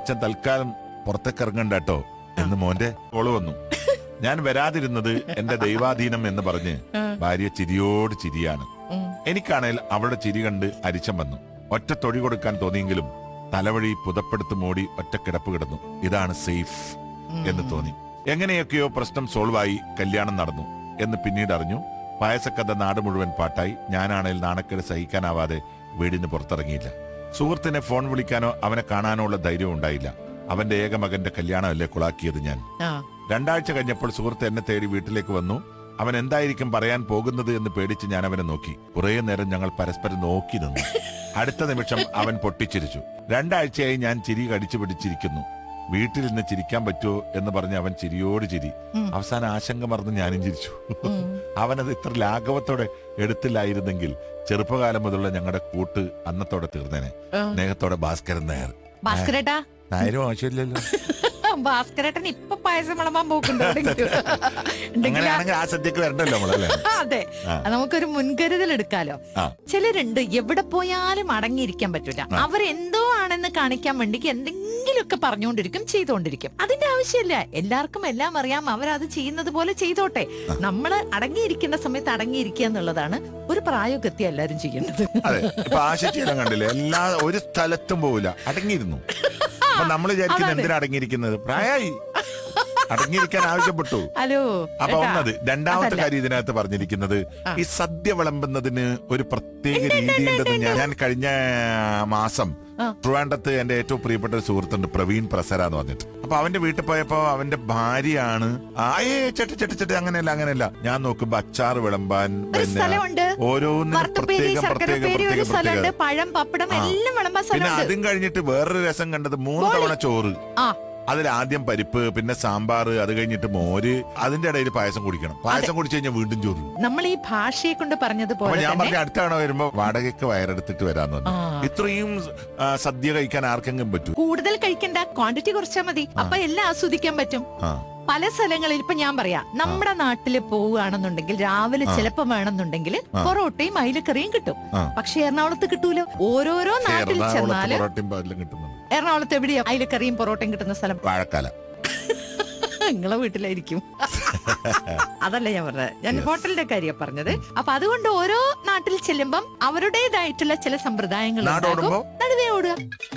അച്ഛൻ തൽക്കാലം പുറത്തേക്ക് ഇറങ്ങണ്ട കേട്ടോ എന്ന് മോന്റെ കോള് വന്നു ഞാൻ വരാതിരുന്നത് എന്റെ ദൈവാധീനം എന്ന് പറഞ്ഞ് ഭാര്യ ചിരിയോട് ചിരിയാണ് ഉം. എനിക്കാണേൽ അവളുടെ ചിരി കണ്ട് അരിച്ചം വന്നു ഒറ്റ തൊഴി കൊടുക്കാൻ തോന്നിയെങ്കിലും തലവഴി പുതപ്പെടുത്ത് മൂടി ഒറ്റ കിടപ്പ് കിടന്നു ഇതാണ് സേഫ് എന്ന് തോന്നി എങ്ങനെയൊക്കെയോ പ്രശ്നം സോൾവ് ആയി കല്യാണം നടന്നു എന്ന് പിന്നീട് അറിഞ്ഞു പായസക്കഥ നാട് മുഴുവൻ പാട്ടായി ഞാനാണേൽ നാണക്കേട് സഹിക്കാനാവാതെ വീടിന് പുറത്തിറങ്ങിയില്ല സുഹൃത്തിനെ ഫോൺ വിളിക്കാനോ അവനെ കാണാനോ ഉള്ള ധൈര്യം ഉണ്ടായില്ല അവന്റെ ഏക മകന്റെ കല്യാണമല്ലേ കുളാക്കിയത് ഞാൻ ആ രണ്ടാഴ്ച കഴിഞ്ഞപ്പോൾ സുഹൃത്ത് എന്നെ തേടി വീട്ടിലേക്ക് വന്നു അവൻ എന്തായിരിക്കും പറയാൻ പോകുന്നത് എന്ന് പേടിച്ച് ഞാൻ അവനെ നോക്കി കുറെ നേരം ഞങ്ങൾ പരസ്പരം നോക്കി നിന്നു അടുത്ത നിമിഷം അവൻ പൊട്ടിച്ചിരിച്ചു രണ്ടാഴ്ചയായി ഞാൻ ചിരി കടിച്ചു പിടിച്ചിരിക്കുന്നു വീട്ടിൽ നിന്ന് ചിരിക്കാൻ പറ്റുമോ എന്ന് പറഞ്ഞ് അവൻ ചിരിയോട് ചിരി ഉം. അവസാനം ആശങ്ക മറന്ന് ഞാനും ചിരിച്ചു ഉം. അവനത് ഇത്ര ലാഘവത്തോടെ എടുത്തില്ലായിരുന്നെങ്കിൽ ചെറുപ്പകാലം മുതലുള്ള ഞങ്ങളുടെ കൂട്ട് അന്നത്തോടെ തീർന്നേനെ ആ. സ്നേഹത്തോടെ ഭാസ്കരൻ നായർ ഭാസ്കരേട്ടാ നായരും ആവശ്യമില്ലല്ലോ ഭാസ്കരേട്ടൻ ഇപ്പൊ പായസം വിളമ്പാൻ പോക്കുണ്ടോ എവിടെയെങ്കിലും? ഉണ്ടെങ്കിൽ ആ- അങ്ങനെയാണെങ്കിൽ ആ സദ്യക്ക് വരണ്ടല്ലോ നമ്മളല്ലേ അതെ ആ. നമുക്കൊരു മുൻകരുതൽ എടുക്കാലോ ആ. ചിലരുണ്ട് എവിടെ പോയാലും അടങ്ങിയിരിക്കാൻ പറ്റൂല അവരെന്തോ ആണെന്ന് കാണിക്കാൻ വേണ്ടി എന്തെങ്കിലുമൊക്കെ പറഞ്ഞുകൊണ്ടിരിക്കും ചെയ്തുകൊണ്ടിരിക്കും അതിന്റെ ആവശ്യമില്ല എല്ലാവർക്കും എല്ലാം അറിയാം അവരത് ചെയ്യുന്നത് പോലെ ചെയ്തോട്ടെ നമ്മള് അടങ്ങിയിരിക്കേണ്ട സമയത്ത് അടങ്ങിയിരിക്കുക എന്നുള്ളതാണ് ഒരു പ്രായോഗത്യം എല്ലാരും ചെയ്യേണ്ടത് അതെ ഇപ്പൊ ആശിച്ചീലം കണ്ടില്ലേ എല്ലാ ഒരു സ്ഥലത്തും പോവില്ല അടങ്ങിയിരുന്നു അപ്പൊ നമ്മൾ വിചാരിക്കുന്നത് അതാണ്. എന്തിനാ അടങ്ങിയിരിക്കുന്നത് പ്രായമായി അടങ്ങിയിരിക്കാൻ ആവശ്യപ്പെട്ടു ഹലോ അപ്പൊ ഏട്ടാ, ഒന്നത് രണ്ടാമത്തെ അതല്ല. കാര്യം ഇതിനകത്ത് പറഞ്ഞിരിക്കുന്നത് ആ. ഈ സദ്യ വിളമ്പുന്നതിന് ഒരു പ്രത്യേക രീതി ഉണ്ടെന്ന് ഞാൻ ഞാൻ കഴിഞ്ഞ മാസം ആ. ട്രിവാൻഡത്ത് എന്റെ ഏറ്റവും പ്രിയപ്പെട്ട ഒരു സുഹൃത്തുണ്ട് പ്രവീൺ പ്രസര എന്ന് പറഞ്ഞിട്ട് അപ്പൊ അവന്റെ വീട്ടിൽ പോയപ്പോ അവന്റെ ഭാര്യയാണ് ആ, ഏയ് ചെട്ടി ചെട്ടി ചെട്ടി അങ്ങനെയല്ല അങ്ങനെയല്ല ഞാൻ നോക്കുമ്പോ അച്ചാർ വിളമ്പാൻ ഒരു സ്ഥലമുണ്ട് ഓരോന്നിനും വറുത്തുപ്പേരി പ്രത്യേകം ശർക്കര പ്രത്യേകം പേരി ഒരു പ്രത്യേകം സ്ഥലമുണ്ട് പ്രത്യേകം പഴം പപ്പടം ആ. എല്ലാം വിളമ്പാൻ പിന്നെ സ്ഥലമുണ്ട് അതും കഴിഞ്ഞിട്ട് വേറൊരു രസം കണ്ടത് മൂന്ന് ബോളി. തവണ ചോറ് ആ അതിൽ ആദ്യം പരിപ്പ് പിന്നെ സാമ്പാർ അത് കഴിഞ്ഞിട്ട് മോര് അതിന്റെ ഇടയിൽ പായസം കുടിക്കണം പായസം കുടിച്ചു കഴിഞ്ഞാൽ വീണ്ടും ചോറ് നമ്മൾ ഈ ഭാഷയെ കൊണ്ട് അപ്പൊ പറഞ്ഞതുപോലെ ഞാൻ തന്നെ പറഞ്ഞ അടുത്ത തവണ വരുമ്പോ വാടകയ്ക്ക് വയറെടുത്തിട്ട് വരാന്ന് പറഞ്ഞു ആ. ഇത്രയും ആ, സദ്യ കഴിക്കാൻ ആർക്കെങ്കിലും പറ്റൂ കൂടുതൽ കഴിക്കണ്ട ക്വാണ്ടിറ്റി കുറച്ചാൽ മതി അപ്പൊ എല്ലാം ആസ്വദിക്കാൻ പറ്റും ആ പല സ്ഥലങ്ങളിൽ ഇപ്പൊ ഞാൻ പറയാം നമ്മുടെ നാട്ടില് പോവുകയാണെന്നുണ്ടെങ്കിൽ രാവിലെ ആ. ചിലപ്പോ വേണമെന്നുണ്ടെങ്കിൽ ആ. പൊറോട്ടയും അയിലക്കറിയും കിട്ടും ആ. പക്ഷെ എറണാകുളത്ത് കിട്ടൂലോ ഓരോരോ നാട്ടിൽ എറണാകുളത്ത് ചെന്നാല് പൊറോട്ടയും പാലും കിട്ടുന്നുണ്ട് എറണാകുളത്ത് എവിടെയാ അയിലക്കറിയും പൊറോട്ടയും കിട്ടുന്ന സ്ഥലം വാഴക്കാല നിങ്ങളെ വീട്ടിലായിരിക്കും അതല്ല ഞാൻ പറഞ്ഞത് ഞാൻ Yes. ഹോട്ടലിന്റെ കാര്യം പറഞ്ഞത് അപ്പൊ അതുകൊണ്ട് ഓരോ നാട്ടിൽ ചെല്ലുമ്പം അവരുടേതായിട്ടുള്ള ചില സമ്പ്രദായങ്ങൾ ഉണ്ടാകും. നാടോടുമ്പോ നടുവേ ഓടുക